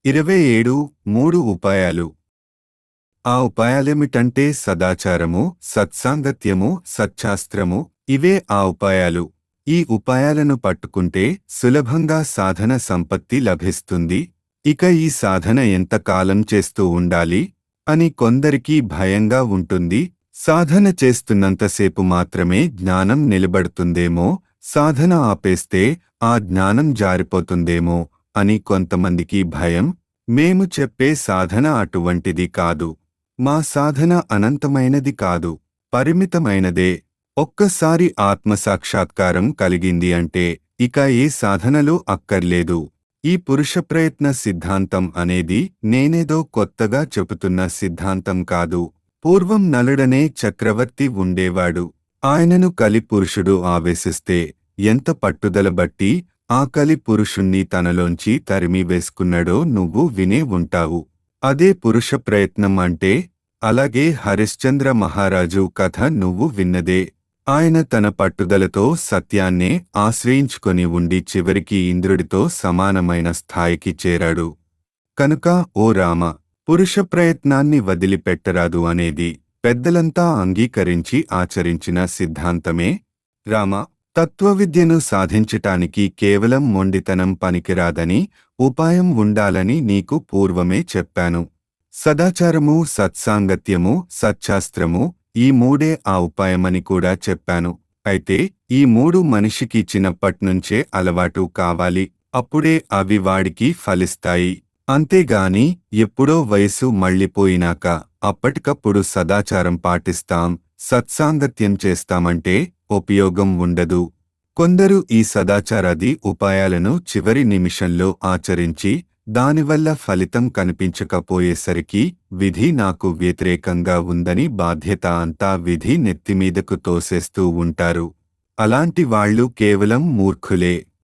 ఇరవై ఏడు మూడు ఉపాయాలు ఆ ఉపాయాలేమిటంటే సదాచారము సత్సాంగత్యము సచ్చాస్త్రము ఇవే ఆ ఉపాయాలు ఈ ఉపాయాలను పట్టుకుంటే సులభంగా సాధన సంపత్తి లభిస్తుంది ఇక ఈ సాధన ఎంతకాలం చేస్తూ ఉండాలి అని కొందరికి భయంగా ఉంటుంది సాధన చేస్తున్నంతసేపు మాత్రమే జ్ఞానం నిలబడుతుందేమో సాధన ఆపేస్తే ఆ జ్ఞానం జారిపోతుందేమో అని కొంతమందికి భయం మేము చెప్పే సాధన అటువంటిది కాదు మా సాధన అనంతమైనది కాదు పరిమితమైనదే ఒక్కసారి ఆత్మసాక్షాత్కారం కలిగింది అంటే ఇక ఏ సాధనలు అక్కర్లేదు ఈ పురుష ప్రయత్న సిద్ధాంతం అనేది నేనేదో కొత్తగా చెబుతున్న సిద్ధాంతం కాదు పూర్వం నలుడనే చక్రవర్తి ఉండేవాడు ఆయనను కలి పురుషుడు ఆవేశిస్తే ఎంత పట్టుదల బట్టి ఆ కలి పురుషుణ్ణి తనలోంచి తరిమి వేసుకున్నాడో నువ్వు వినే ఉంటావు అదే పురుష ప్రయత్నం అంటే అలాగే హరిశ్చంద్ర మహారాజు కథ నువ్వు విన్నదే ఆయన తన పట్టుదలతో సత్యాన్నే ఆశ్రయించుకొని ఉండి చివరికి ఇంద్రుడితో సమానమైన స్థాయికి చేరాడు కనుక ఓ రామ పురుష ప్రయత్నాన్ని వదిలిపెట్టరాదు అనేది పెద్దలంతా అంగీకరించి ఆచరించిన సిద్ధాంతమే రామ తత్వవిద్యను సాధించటానికి కేవలం మొండితనం పనికిరాదని ఉపాయం ఉండాలని నీకు పూర్వమే చెప్పాను సదాచారము సత్సాంగత్యము సచ్చాస్త్రము ఈ మూడే ఆ ఉపాయమని కూడా చెప్పాను అయితే ఈ మూడు మనిషికి చిన్నప్పట్నుంచే అలవాటు కావాలి అప్పుడే అవి వాడికి ఫలిస్తాయి అంతేగాని ఎప్పుడో వయసు మళ్ళీపోయినాక అప్పటికప్పుడు సదాచారం పాటిస్తాం సత్సాంగత్యం చేస్తామంటే ఉపయోగం ఉండదు కొందరు ఈ సదాచారాది ఉపాయాలను చివరి నిమిషంలో ఆచరించి దానివల్ల ఫలితం కనిపించకపోయేసరికి విధి నాకు వ్యతిరేకంగా ఉందని బాధ్యత అంతా విధి నెత్తిమీదకు తోసేస్తూ ఉంటారు అలాంటి వాళ్ళు కేవలం మూర్ఖులే